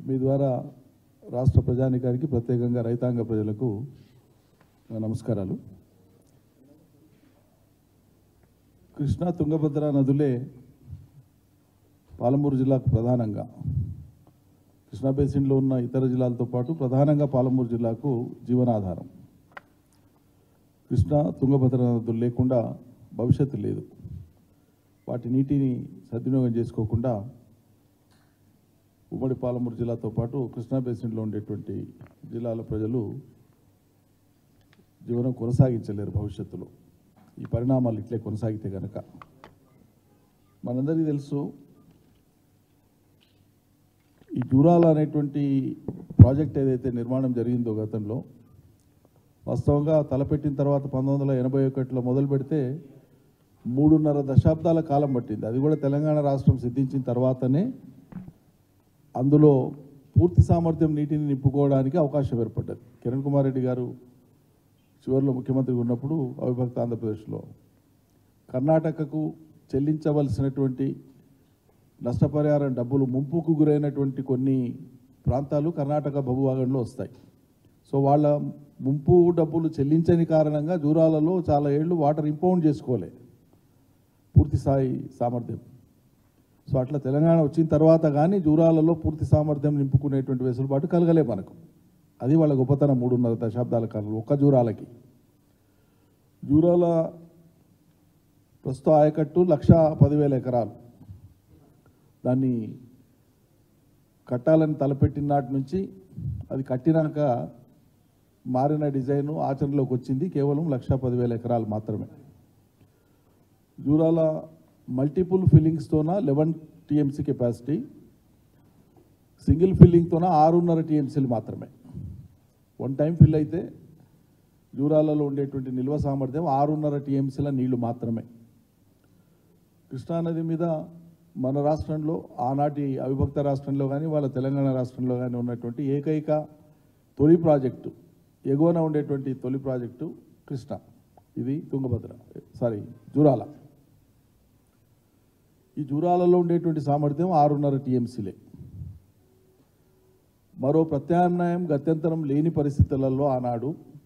మీ ద్వారా రాష్ట్ర ప్రజానికానికి ప్రత్యేకంగా రైతాంగ ప్రజలకు నా నమస్కారాలు కృష్ణా తుంగభద్ర నదులే పాలమూరు జిల్లాకు ప్రధానంగా కృష్ణా బేసిన్లో ఉన్న ఇతర జిల్లాలతో పాటు ప్రధానంగా పాలమూరు జిల్లాకు జీవనాధారం కృష్ణా తుంగభద్ర నదులు లేకుండా భవిష్యత్తు లేదు వాటి నీటిని సద్వినియోగం చేసుకోకుండా ఉమ్మడి పాలమూరు జిల్లాతో పాటు కృష్ణా బేసిన్లో ఉండేటువంటి జిల్లాల ప్రజలు జీవనం కొనసాగించలేరు భవిష్యత్తులో ఈ పరిణామాలు ఇట్లే కొనసాగితే కనుక మనందరికీ తెలుసు ఈ జూరాల అనేటువంటి ప్రాజెక్ట్ ఏదైతే నిర్మాణం జరిగిందో గతంలో వాస్తవంగా తలపెట్టిన తర్వాత పంతొమ్మిది వందల ఎనభై ఒకటిలో మొదలు పెడితే మూడున్నర దశాబ్దాల కాలం పట్టింది అది కూడా తెలంగాణ రాష్ట్రం సిద్ధించిన తర్వాతనే అందులో పూర్తి సామర్థ్యం నీటిని నింపుకోవడానికి అవకాశం ఏర్పడ్డది కిరణ్ కుమార్ రెడ్డి గారు చివరిలో ముఖ్యమంత్రి ఉన్నప్పుడు అవిభక్త ఆంధ్రప్రదేశ్లో కర్ణాటకకు చెల్లించవలసినటువంటి నష్టపరిహారం డబ్బులు ముంపుకు గురైనటువంటి కొన్ని ప్రాంతాలు కర్ణాటక భూభాగంలో వస్తాయి సో వాళ్ళ ముంపు డబ్బులు చెల్లించని కారణంగా జూరాలలో చాలా ఏళ్ళు వాటర్ ఇంపౌండ్ చేసుకోలే పూర్తి స్థాయి సామర్థ్యం సో అట్లా తెలంగాణ వచ్చిన తర్వాత కానీ జూరాలలో పూర్తి సామర్థ్యం నింపుకునేటువంటి వెసులుబాటు కలగలే మనకు అది వాళ్ళ గొప్పతనం మూడున్నర దశాబ్దాల కాలంలో ఒక్క జూరాలకి జూరాల ప్రస్తుత ఆయకట్టు లక్ష పదివేల ఎకరాలు దాన్ని కట్టాలని తలపెట్టిన నాటి నుంచి అది కట్టినాక మారిన డిజైన్ ఆచరణలోకి వచ్చింది కేవలం లక్ష పదివేల ఎకరాలు మాత్రమే జూరాల మల్టిపుల్ ఫిల్లింగ్స్తోన లెవెన్ టీఎంసీ కెపాసిటీ సింగిల్ ఫిల్లింగ్తోన ఆరున్నర టీఎంసీలు మాత్రమే వన్ టైం ఫిల్ అయితే జూరాలలో ఉండేటువంటి నిల్వ సామర్థ్యం ఆరున్నర టీఎంసీల నీళ్లు మాత్రమే కృష్ణానది మీద మన రాష్ట్రంలో ఆనాటి అవిభక్త రాష్ట్రంలో కానీ వాళ్ళ తెలంగాణ రాష్ట్రంలో కానీ ఉన్నటువంటి ఏకైక తొలి ప్రాజెక్టు ఎగువన ఉండేటువంటి తొలి ప్రాజెక్టు కృష్ణ ఇది తుంగభద్ర సారీ జూరాల ఈ జూరాలలో ఉండేటువంటి సామర్థ్యం ఆరున్నర టీఎంసీలే మరో ప్రత్యామ్నాయం గత్యంతరం లేని పరిస్థితులలో ఆనాడు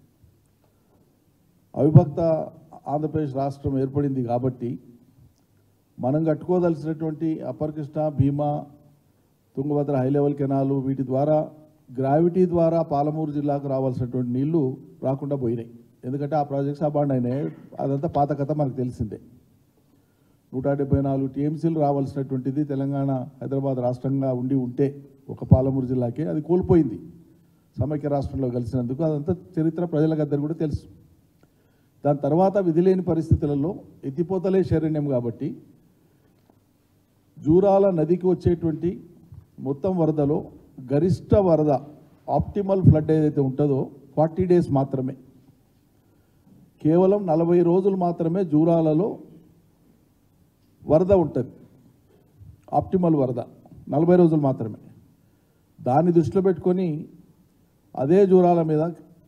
అవిభక్త ఆంధ్రప్రదేశ్ రాష్ట్రం ఏర్పడింది కాబట్టి మనం కట్టుకోదలసినటువంటి upper Krishna Bhima Tungabhadra high level canal వీటి ద్వారా గ్రావిటీ ద్వారా పాలమూరు జిల్లాకు రావాల్సినటువంటి నీళ్లు రాకుండా పోయినాయి ఎందుకంటే ఆ ప్రాజెక్ట్స్ అబాండ్ అయినాయి అదంతా పాత కథ మనకు తెలిసిందే నూట డెబ్బై నాలుగు టీఎంసీలు రావాల్సినటువంటిది తెలంగాణ హైదరాబాద్ రాష్ట్రంగా ఉండి ఉంటే ఒక పాలమూరు జిల్లాకే అది కోల్పోయింది సమైక్య రాష్ట్రంలో కలిసినందుకు అదంతా చరిత్ర ప్రజలకందరూ కూడా తెలుసు దాని తర్వాత విధిలేని పరిస్థితులలో ఎత్తిపోతలే శరణ్యం కాబట్టి జూరాల నదికి వచ్చేటువంటి మొత్తం వరదలో గరిష్ట వరద ఆప్టిమల్ ఫ్లడ్ ఏదైతే ఉంటుందో ఫార్టీ డేస్ మాత్రమే కేవలం నలభై రోజులు మాత్రమే జూరాలలో వరద ఉంటుంది ఆప్టిమల్ వరద నలభై రోజులు మాత్రమే దాన్ని దృష్టిలో పెట్టుకొని అదే జూరాల మీద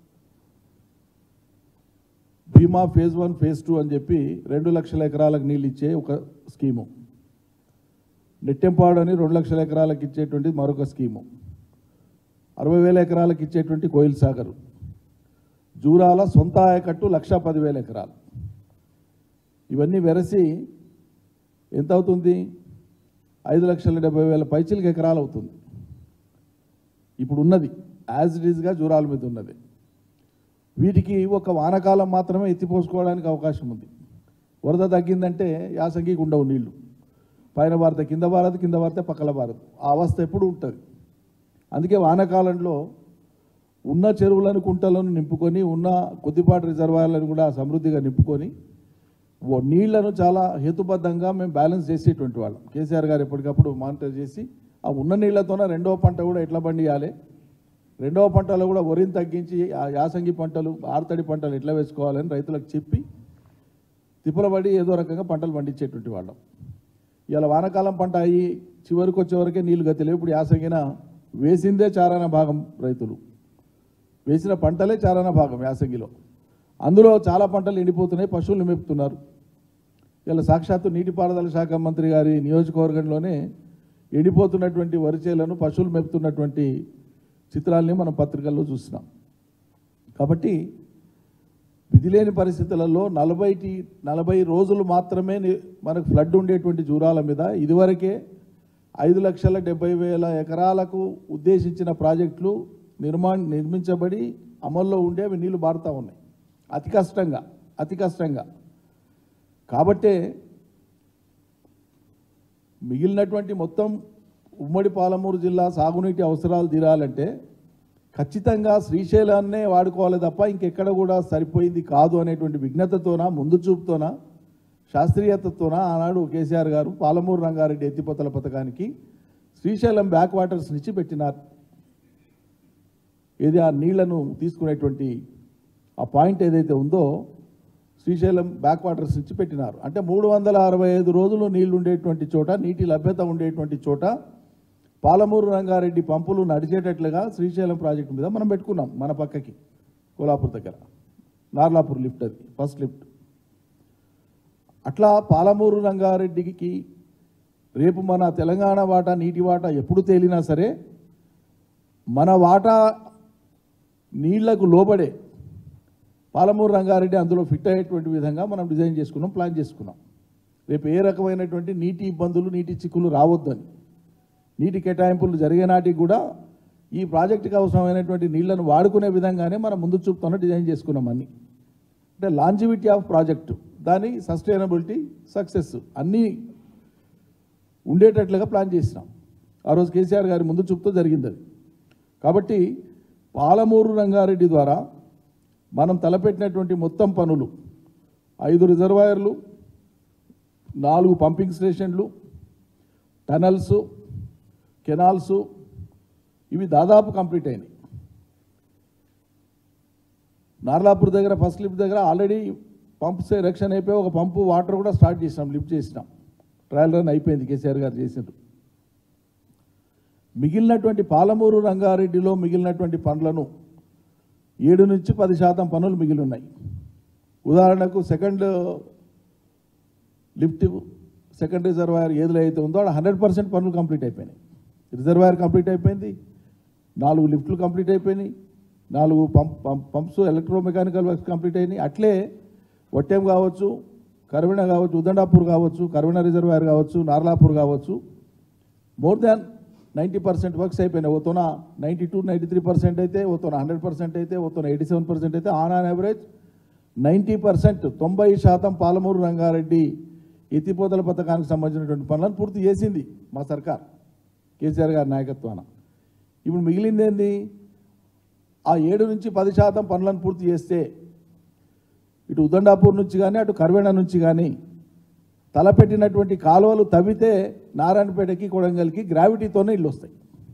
Bhima phase one phase two అని చెప్పి రెండు లక్షల ఎకరాలకు నీళ్ళు ఇచ్చే ఒక స్కీము నెట్టెంపాడు అని రెండు లక్షల ఎకరాలకు ఇచ్చేటువంటి మరొక స్కీము అరవై వేల ఎకరాలకు ఇచ్చేటువంటి కోయిల్ సాగర్ జూరాల సొంత ఆయకట్టు లక్ష పదివేల ఎకరాలు ఇవన్నీ వెరసి ఎంత అవుతుంది ఐదు లక్షల డెబ్బై వేల పైచిలకి ఎకరాలు అవుతుంది ఇప్పుడు ఉన్నది యాజ్ ఇట్ ఈజ్గా జూరాల మీద ఉన్నది వీటికి ఒక వానకాలం మాత్రమే ఎత్తిపోసుకోవడానికి అవకాశం ఉంది వరద తగ్గిందంటే యాసంగికి ఉండవు నీళ్లు పైన భారత కింద భారత కింద భారత పక్కల భారత ఆ అవస్థ ఎప్పుడు ఉంటుంది అందుకే వానాకాలంలో ఉన్న చెరువులను కుంటలను నింపుకొని ఉన్న కొద్దిపాటి రిజర్వాయర్లను కూడా సమృద్ధిగా నింపుకొని ఓ నీళ్లను చాలా హేతుబద్ధంగా మేము బ్యాలెన్స్ చేసేటువంటి వాళ్ళం కేసీఆర్ గారు ఎప్పటికప్పుడు మానిటర్ చేసి ఆ ఉన్న నీళ్లతోనే రెండవ పంట కూడా ఎట్లా పండియాలి రెండవ పంటలో కూడా వరిని తగ్గించి ఆ యాసంగి పంటలు ఆర్తడి పంటలు ఎట్లా వేసుకోవాలని రైతులకు చెప్పి తిప్పలబడి ఏదో రకంగా పంటలు పండించేటువంటి వాళ్ళం ఇలా వానాకాలం పంట అయ్యి చివరికి వచ్చేవరకే నీళ్ళు గతిలేవు ఇప్పుడు యాసంగిన వేసిందే చారాన భాగం రైతులు వేసిన పంటలే చారాన భాగం యాసంగిలో అందులో చాలా పంటలు ఎండిపోతున్నాయి పశువులు మేపుతున్నారు ఇలా సాక్షాత్తు నీటిపారుదల శాఖ మంత్రి గారి నియోజకవర్గంలోనే ఎండిపోతున్నటువంటి వరిచేలను పశువులు మెప్పుతున్నటువంటి చిత్రాల్ని మనం పత్రికల్లో చూస్తున్నాం కాబట్టి విధి లేని పరిస్థితులలో నలభై టి- నలభై రోజులు మాత్రమే ని- మనకు ఫ్లడ్ ఉండేటువంటి జూరాల మీద ఇదివరకే ఐదు లక్షల డెబ్బై వేల ఎకరాలకు ఉద్దేశించిన ప్రాజెక్టులు నిర్మా నిర్మించబడి అమల్లో ఉండే అవి నీళ్లు బారుతూ ఉన్నాయి అతి కష్టంగా అతి కష్టంగా కాబట్టే మిగిలినటువంటి మొత్తం ఉమ్మడి పాలమూరు జిల్లా సాగునీటి అవసరాలు తీరాలంటే ఖచ్చితంగా శ్రీశైలాన్నే వాడుకోవాలి తప్ప ఇంకెక్కడ కూడా సరిపోయింది కాదు అనేటువంటి విఘ్నతతోన ముందు చూపుతోన శాస్త్రీయతతోన ఆనాడు కేసీఆర్ గారు పాలమూరు రంగారెడ్డి ఎత్తిపోతల పథకానికి శ్రీశైలం బ్యాక్ వాటర్స్ నుంచి పెట్టినారు ఏది ఆ నీళ్లను తీసుకునేటువంటి ఆ పాయింట్ ఏదైతే ఉందో శ్రీశైలం బ్యాక్ వాటర్స్ నుంచి పెట్టినారు అంటే మూడు వందల అరవై ఐదు రోజులు నీళ్లు ఉండేటువంటి చోట నీటి లభ్యత ఉండేటువంటి చోట పాలమూరు రంగారెడ్డి పంపులు నడిచేటట్లుగా శ్రీశైలం ప్రాజెక్టు మీద మనం పెట్టుకున్నాం మన పక్కకి కోలాపూర్ దగ్గర నార్లాపూర్ లిఫ్ట్ అది ఫస్ట్ లిఫ్ట్ అట్లా పాలమూరు రంగారెడ్డికి రేపు మన తెలంగాణ వాటా నీటి వాటా ఎప్పుడు తేలినా సరే మన వాటా నీళ్లకు లోబడే పాలమూరు రంగారెడ్డి అందులో ఫిట్ అయ్యేటువంటి విధంగా మనం డిజైన్ చేసుకున్నాం ప్లాన్ చేసుకున్నాం రేపు ఏ రకమైనటువంటి నీటి ఇబ్బందులు నీటి చిక్కులు రావద్దని నీటి కేటాయింపులు జరిగే నాటికి కూడా ఈ ప్రాజెక్టుకి అవసరమైనటువంటి నీళ్లను వాడుకునే విధంగానే మనం ముందు చూపుతాను డిజైన్ చేసుకున్నాం అన్ని అంటే లాంజివిటీ ఆఫ్ ప్రాజెక్టు దాని సస్టైనబిలిటీ సక్సెస్ అన్నీ ఉండేటట్లుగా ప్లాన్ చేసినాం ఆ రోజు కేసీఆర్ గారి ముందు చూపుతో జరిగింది అది కాబట్టి పాలమూరు రంగారెడ్డి ద్వారా మనం తలపెట్టినటువంటి మొత్తం పనులు ఐదు రిజర్వాయర్లు నాలుగు పంపింగ్ స్టేషన్లు టనల్స్ కెనాల్స్ ఇవి దాదాపు కంప్లీట్ అయినాయి నార్లాపూర్ దగ్గర ఫస్ట్ లిఫ్ట్ దగ్గర ఆల్రెడీ పంప్స్ ఎరెక్షన్ అయిపోయి ఒక పంపు వాటర్ కూడా స్టార్ట్ చేసినాం లిఫ్ట్ చేసినాం ట్రయల్ రన్ అయిపోయింది కేసీఆర్ గారు చేసినారు మిగిలినటువంటి పాలమూరు రంగారెడ్డిలో మిగిలినటువంటి పనులను ఏడు నుంచి పది శాతం పనులు మిగిలి ఉన్నాయి ఉదాహరణకు సెకండ్ లిఫ్ట్ సెకండ్ రిజర్వాయర్ ఏదిలో అయితే ఉందో అక్కడ హండ్రెడ్ పర్సెంట్ పనులు కంప్లీట్ అయిపోయినాయి రిజర్వాయర్ కంప్లీట్ అయిపోయింది నాలుగు లిఫ్ట్లు కంప్లీట్ అయిపోయినాయి నాలుగు pump pump pumps electro mechanical works complete అయినాయి అట్లే వట్టెం కావచ్చు కరవిణ కావచ్చు ఉదండాపూర్ కావచ్చు కరవిణ రిజర్వాయర్ కావచ్చు నార్లాపూర్ కావచ్చు more than ninety percent works అయిపోయినాయి ఓతోన ninety two ninety three percent అయితే ఓతోన హండ్రెడ్ పర్సెంట్ అయితే ఓతోన ఎయిటీ సెవెన్ పర్సెంట్ అయితే on on average ninety percent తొంభై శాతం పాలమూరు రంగారెడ్డి ఎత్తిపోతల పథకానికి సంబంధించినటువంటి పనులను పూర్తి చేసింది మా సర్కార్ కేసీఆర్ గారి నాయకత్వాన ఇప్పుడు మిగిలింది ఏంది ఆ ఏడు నుంచి పది శాతం పనులను పూర్తి చేస్తే ఇటు ఉదండాపూర్ నుంచి కానీ అటు కర్వేణ నుంచి కానీ తలపెట్టినటువంటి కాలువలు తవ్వితే నారాయణపేటకి కొడంగల్కి గ్రావిటీతోనే ఇల్లు వస్తాయి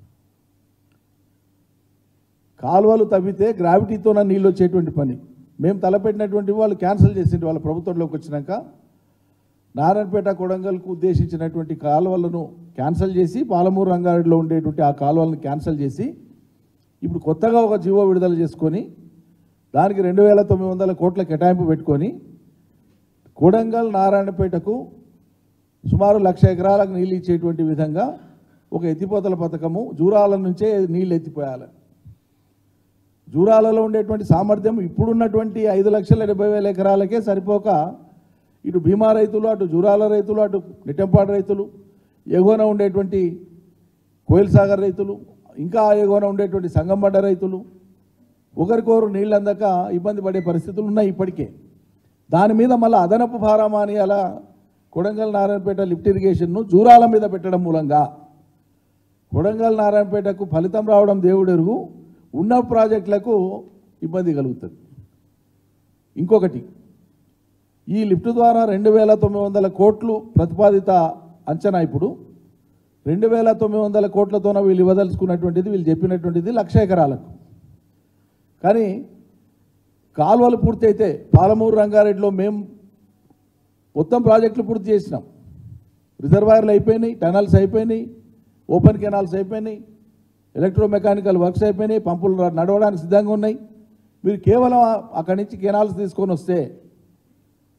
కాలువలు తవ్వితే గ్రావిటీతోనే నీళ్ళు వచ్చేటువంటి పని మేము తలపెట్టినటువంటి వాళ్ళు క్యాన్సిల్ చేసింది వాళ్ళ ప్రభుత్వంలోకి వచ్చినాక నారాయణపేట కొడంగల్కు ఉద్దేశించినటువంటి కాలువలను క్యాన్సిల్ చేసి పాలమూరు రంగారెడ్డిలో ఉండేటువంటి ఆ కాలువలను క్యాన్సిల్ చేసి ఇప్పుడు కొత్తగా ఒక జీవో విడుదల చేసుకొని దానికి రెండు వేల తొమ్మిది వందల కోట్ల కేటాయింపు పెట్టుకొని కొడంగల్ నారాయణపేటకు సుమారు లక్ష ఎకరాలకు నీళ్ళు ఇచ్చేటువంటి విధంగా ఒక ఎత్తిపోతల పథకము జూరాల నుంచే నీళ్ళు ఎత్తిపోయాలి జూరాలలో ఉండేటువంటి సామర్థ్యం ఇప్పుడున్నటువంటి ఐదు లక్షల డెబ్బై వేల ఎకరాలకే సరిపోక ఇటు భీమా రైతులు అటు జూరాల రైతులు అటు నిట్టంపాడు రైతులు ఎగువన ఉండేటువంటి కోయిల్ సాగర్ రైతులు ఇంకా ఎగువన ఉండేటువంటి సంగంబడ్డ రైతులు ఒకరికొకరు నీళ్ళు అందక ఇబ్బంది పడే పరిస్థితులు ఉన్నాయి ఇప్పటికే దాని మీద మళ్ళీ అదనపు భారం అని అలా కొడంగల్ నారాయణపేట లిఫ్ట్ ఇరిగేషన్ను జూరాల మీద పెట్టడం మూలంగా కొడంగల్ నారాయణపేటకు ఫలితం రావడం దేవుడెరుగు ఉన్న ప్రాజెక్టులకు ఇబ్బంది కలుగుతుంది ఇంకొకటి ఈ లిఫ్ట్ ద్వారా రెండు వేల తొమ్మిది వందల కోట్లు ప్రతిపాదిత అంచనా ఇప్పుడు రెండు వేల తొమ్మిది వందల కోట్లతోన వీళ్ళు ఇవ్వదలుచుకున్నటువంటిది వీళ్ళు చెప్పినటువంటిది లక్ష ఎకరాలకు కానీ కాలువలు పూర్తి అయితే పాలమూరు రంగారెడ్డిలో మేము మొత్తం ప్రాజెక్టులు పూర్తి చేసినాం రిజర్వాయర్లు అయిపోయినాయి టనల్స్ అయిపోయినాయి ఓపెన్ కెనాల్స్ అయిపోయినాయి ఎలక్ట్రో మెకానికల్ వర్క్స్ అయిపోయినాయి పంపులు ర- నడవడానికి సిద్ధంగా ఉన్నాయి మీరు కేవలం ఆ- అక్కడి నుంచి కెనాల్స్ తీసుకొని వస్తే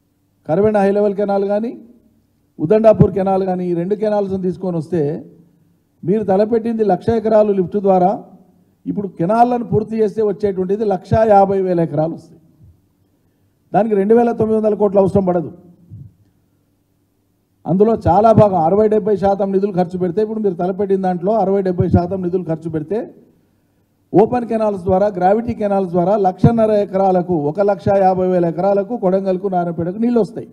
కరవేణ హై లెవెల్ కెనాల్ కానీ ఉదండాపూర్ కెనాల్ కానీ ఈ రెండు కెనాల్స్ని తీసుకొని వస్తే మీరు తలపెట్టింది లక్ష ఎకరాలు లిఫ్ట్ ద్వారా ఇప్పుడు కెనాళ్లను పూర్తి చేస్తే వచ్చేటువంటిది లక్షా యాభై వేల ఎకరాలు వస్తాయి దానికి రెండు వేల తొమ్మిది వందల కోట్ల అవసరం పడదు అందులో చాలా భాగం అరవై డెబ్బై శాతం నిధులు ఖర్చు పెడితే ఇప్పుడు మీరు తలపెట్టిన దాంట్లో అరవై డెబ్బై శాతం నిధులు ఖర్చు పెడితే ఓపెన్ కెనాల్స్ ద్వారా గ్రావిటీ కెనాల్స్ ద్వారా లక్షన్నర ఎకరాలకు ఒక లక్ష యాభై వేల ఎకరాలకు కొడంగల్కు నారాయణపేటకు నీళ్ళు వస్తాయి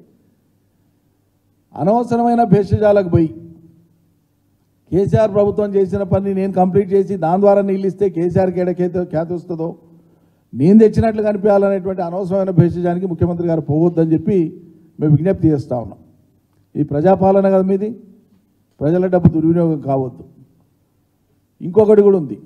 అనవసరమైన భేషజాలకు పోయి కేసీఆర్ ప్రభుత్వం చేసిన పని నేను కంప్లీట్ చేసి దాని ద్వారా నీళ్ళు ఇస్తే కేసీఆర్కి ఎడ ఖ్యాతి ఖ్యాతి వస్తుందో నేను తెచ్చినట్లు కనిపించాలనేటువంటి అనవసరమైన భేషజానికి ముఖ్యమంత్రి గారు పోవద్దని చెప్పి మేము విజ్ఞప్తి చేస్తా ఉన్నాం ఈ ప్రజాపాలన కదా మీది ప్రజల డబ్బు దుర్వినియోగం కావద్దు ఇంకొకటి కూడా ఉంది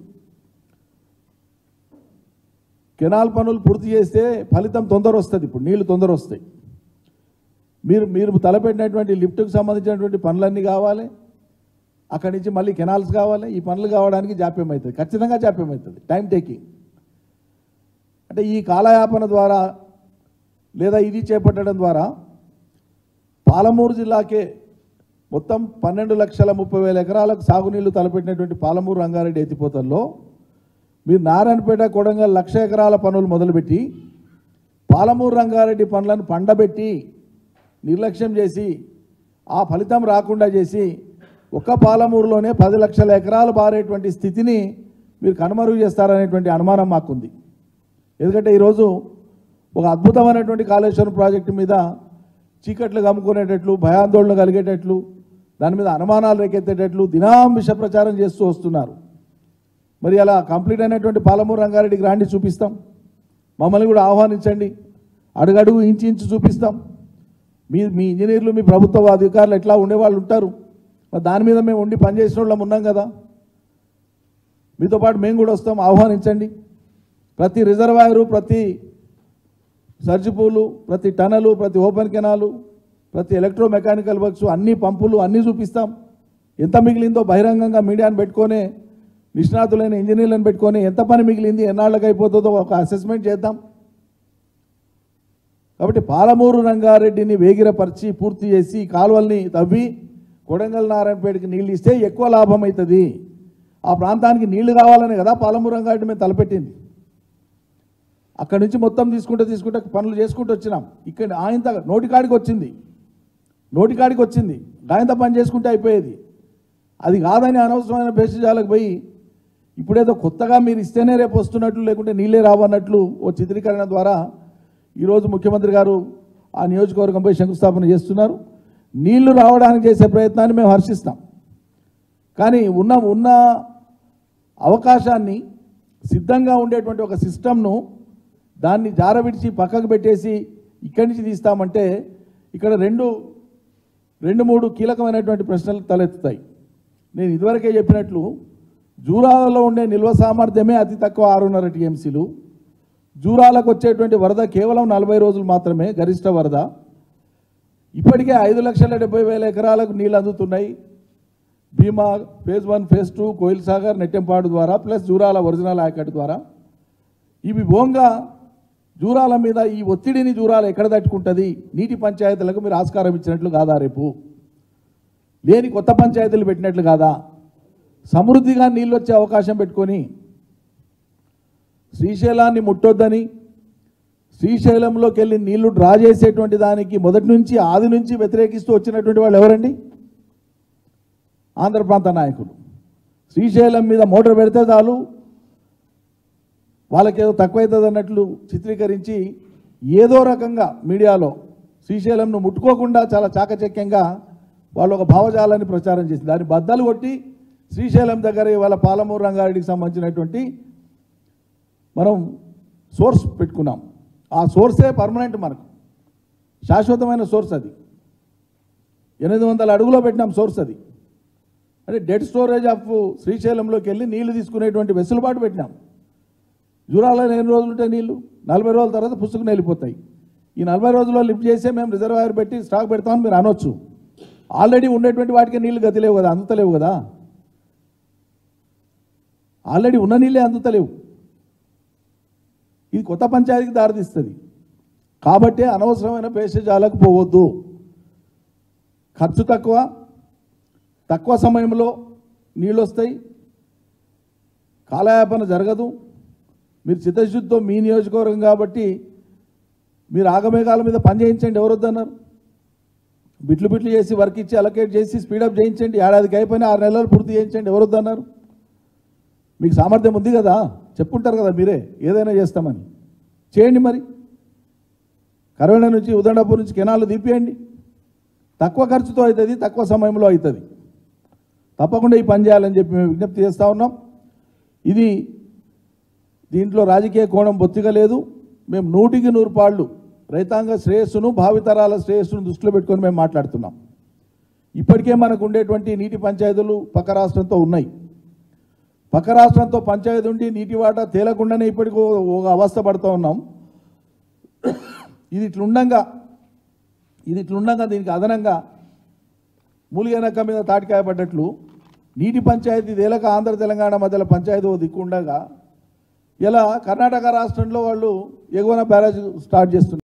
కెనాల్ పనులు పూర్తి చేస్తే ఫలితం తొందర వస్తుంది ఇప్పుడు నీళ్లు తొందర వస్తాయి మీరు మీరు తలపెట్టినటువంటి లిఫ్ట్కి సంబంధించినటువంటి పనులన్నీ కావాలి అక్కడి నుంచి మళ్ళీ కెనాల్స్ కావాలి ఈ పనులు కావడానికి జాప్యం అవుతుంది ఖచ్చితంగా జాప్యం అవుతుంది టైం టేకింగ్ అంటే ఈ కాలయాపన ద్వారా లేదా ఇది చేపట్టడం ద్వారా పాలమూరు జిల్లాకే మొత్తం పన్నెండు లక్షల ముప్పై వేల ఎకరాలకు సాగునీళ్లు తలపెట్టినటువంటి పాలమూరు రంగారెడ్డి ఎత్తిపోతల్లో మీరు నారాయణపేట కొడంగల్ లక్ష ఎకరాల పనులు మొదలుపెట్టి పాలమూరు రంగారెడ్డి పనులను పండబెట్టి నిర్లక్ష్యం చేసి ఆ ఫలితం రాకుండా చేసి ఒక్క పాలమూరులోనే పది లక్షల ఎకరాలు బారేటువంటి స్థితిని మీరు కనుమరుగు చేస్తారనేటువంటి అనుమానం మాకుంది ఎందుకంటే ఈరోజు ఒక అద్భుతమైనటువంటి కాళేశ్వరం ప్రాజెక్టు మీద చీకట్లు కమ్ముకునేటట్లు భయాందోళన కలిగేటట్లు దాని మీద అనుమానాలు రేకెత్తేటట్లు దినాం విష ప్రచారం చేస్తూ వస్తున్నారు మరి అలా కంప్లీట్ అయినటువంటి పాలమూరు రంగారెడ్డికి రాండి చూపిస్తాం మమ్మల్ని కూడా ఆహ్వానించండి అడుగడుగు ఇంచి ఇంచు చూపిస్తాం మీ మీ ఇంజనీర్లు మీ ప్రభుత్వ అధికారులు ఎట్లా ఉండేవాళ్ళు ఉంటారు మరి దాని మీద మేము ఉండి పనిచేసిన వాళ్ళం ఉన్నాం కదా మీతో పాటు మేము కూడా వస్తాం ఆహ్వానించండి ప్రతి రిజర్వాయరు ప్రతి సర్జిపూలు ప్రతి టనలు ప్రతి ఓపెన్ కెనాలు ప్రతి ఎలక్ట్రో మెకానికల్ వర్క్స్ అన్ని పంపులు అన్నీ చూపిస్తాం ఎంత మిగిలిందో బహిరంగంగా మీడియాను పెట్టుకొని నిష్ణాతులైన ఇంజనీర్లను పెట్టుకొని ఎంత పని మిగిలింది ఎన్నాళ్ళకి అయిపోతుందో ఒక అసెస్మెంట్ చేద్దాం కాబట్టి పాలమూరు రంగారెడ్డిని వేగిరపరిచి పూర్తి చేసి కాలువల్ని తవ్వి కొడంగల్ నారాయణపేటకి నీళ్ళు ఇస్తే ఎక్కువ లాభం అవుతుంది ఆ ప్రాంతానికి నీళ్లు కావాలని కదా పాలమూరు రంగారెడ్డి మేము తలపెట్టింది అక్కడి నుంచి మొత్తం తీసుకుంటే తీసుకుంటే పనులు చేసుకుంటూ వచ్చినాం ఇక్కడ ఆయంత నోటికాడికి వచ్చింది నోటికాడికి వచ్చింది గాయంత పని చేసుకుంటే అయిపోయేది అది కాదని అనవసరమైన భేషజాలకు పోయి ఇప్పుడేదో కొత్తగా మీరు ఇస్తేనే రేపు వస్తున్నట్లు లేకుంటే నీళ్ళే రావన్నట్లు ఓ చిత్రీకరణ ద్వారా ఈరోజు ముఖ్యమంత్రి గారు ఆ నియోజకవర్గంపై శంకుస్థాపన చేస్తున్నారు నీళ్లు రావడానికి చేసే ప్రయత్నాన్ని మేము హర్షిస్తాం కానీ ఉన్న ఉన్న అవకాశాన్ని సిద్ధంగా ఉండేటువంటి ఒక సిస్టమ్ను దాన్ని జారవిడిచి పక్కకు పెట్టేసి ఇక్కడి నుంచి తీస్తామంటే ఇక్కడ రెండు రెండు మూడు కీలకమైనటువంటి ప్రశ్నలు తలెత్తుతాయి నేను ఇదివరకే చెప్పినట్లు జూరాలలో ఉండే నిల్వ సామర్థ్యమే అతి తక్కువ ఆరున్నర టీఎంసీలు జూరాలకు వచ్చేటువంటి వరద కేవలం నలభై రోజులు మాత్రమే గరిష్ట వరద ఇప్పటికే ఐదు లక్షల డెబ్బై వేల ఎకరాలకు నీళ్ళు అందుతున్నాయి Bhima phase one phase two Koil Sagar Nettempadu ద్వారా ప్లస్ జూరాల ఒరిజినల్ ఆయకట్టు ద్వారా ఇవి బోంగా జూరాల మీద ఈ ఒత్తిడిని జూరాలు ఎక్కడ తట్టుకుంటుంది నీటి పంచాయతీలకు మీరు ఆస్కారం ఇచ్చినట్లు కాదా రేపు లేని కొత్త పంచాయతీలు పెట్టినట్లు కాదా సమృద్ధిగా నీళ్ళు వచ్చే అవకాశం పెట్టుకొని శ్రీశైలాన్ని ముట్టొద్దని శ్రీశైలంలోకి వెళ్ళి నీళ్లు డ్రా చేసేటువంటి దానికి మొదటి నుంచి ఆది నుంచి వ్యతిరేకిస్తూ వచ్చినటువంటి వాళ్ళు ఎవరండి ఆంధ్ర ప్రాంత నాయకులు శ్రీశైలం మీద మోటార్ పెడితే చాలు వాళ్ళకేదో తక్కువవుతుంది అన్నట్లు చిత్రీకరించి ఏదో రకంగా మీడియాలో శ్రీశైలంను ముట్టుకోకుండా చాలా చాకచక్యంగా వాళ్ళు ఒక భావజాలాన్ని ప్రచారం చేసింది దాన్ని బద్దలు కొట్టి శ్రీశైలం దగ్గర ఇవాళ పాలమూరు రంగారెడ్డికి సంబంధించినటువంటి మనం సోర్స్ పెట్టుకున్నాం ఆ సోర్సే పర్మనెంట్ మనకు శాశ్వతమైన సోర్స్ అది ఎనిమిది వందల అడుగులో పెట్టినాం సోర్స్ అది అంటే డెడ్ స్టోరేజ్ ఆఫ్ శ్రీశైలంలోకి వెళ్ళి నీళ్లు తీసుకునేటువంటి వెసులుబాటు పెట్టినాం జూరాలో ఎన్ని రోజులు ఉంటాయి నీళ్లు నలభై రోజుల తర్వాత పుస్తకం వెళ్ళిపోతాయి ఈ నలభై రోజుల్లో లిఫ్ట్ చేసే మేము రిజర్వాయర్ పెట్టి స్టాక్ పెడతామని మీరు అనొచ్చు ఆల్రెడీ ఉండేటువంటి వాటికి నీళ్లు గతిలేవు కదా అందుతలేవు కదా ఆల్రెడీ ఉన్న నీళ్ళే అందుతలేవు ఇది కొత్త పంచాయతీకి దారితీస్తుంది కాబట్టి అనవసరమైన భేషజాలకు పోవద్దు ఖర్చు తక్కువ తక్కువ సమయంలో నీళ్ళు వస్తాయి కాలయాపన జరగదు మీరు చిత్తశుద్ధితో మీ నియోజకవర్గం కాబట్టి మీరు ఆగమేఘాల మీద పని చేయించండి ఎవరు వద్దన్నారు బిట్లు బిట్లు చేసి వర్క్ ఇచ్చి అలొకేట్ చేసి స్పీడప్ చేయించండి ఏడాదికి అయిపోయినా ఆరు నెలలు పూర్తి చేయించండి ఎవరు వద్దన్నారు మీకు సామర్థ్యం ఉంది కదా చెప్పుంటారు కదా మీరే ఏదైనా చేస్తామని చేయండి మరి కరోనా నుంచి ఉదండపూర్ నుంచి కెనాలు తీపియండి తక్కువ ఖర్చుతో అవుతుంది తక్కువ సమయంలో అవుతుంది తప్పకుండా ఈ పని చేయాలని చెప్పి మేము విజ్ఞప్తి చేస్తూ ఉన్నాం ఇది దీంట్లో రాజకీయ కోణం బొత్తిగా లేదు మేము నూటికి నూరు పాళ్ళు రైతాంగ శ్రేయస్సును భావితరాల శ్రేయస్సును దృష్టిలో పెట్టుకొని మేము మాట్లాడుతున్నాం ఇప్పటికే మనకు ఉండేటువంటి నీటి పంచాయతీలు పక్క రాష్ట్రంతో ఉన్నాయి పక్క రాష్ట్రంతో పంచాయతీ ఉండి నీటి వాటా తేలకుండానే ఇప్పటికీ ఓ- ఒక అవస్థ పడుతూ ఉన్నాం ఇది ఇట్లుండగా ఇది ఇట్లుండగా దీనికి అదనంగా మూలిగనక్క మీద తాటికాయ పడ్డట్లు నీటి పంచాయతీ తేలక ఆంధ్ర తెలంగాణ మధ్యలో పంచాయతీ ఓ దిక్కు ఉండగా ఇలా కర్ణాటక రాష్ట్రంలో వాళ్ళు ఎగువన బ్యారేజ్ స్టార్ట్ చేస్తున్నారు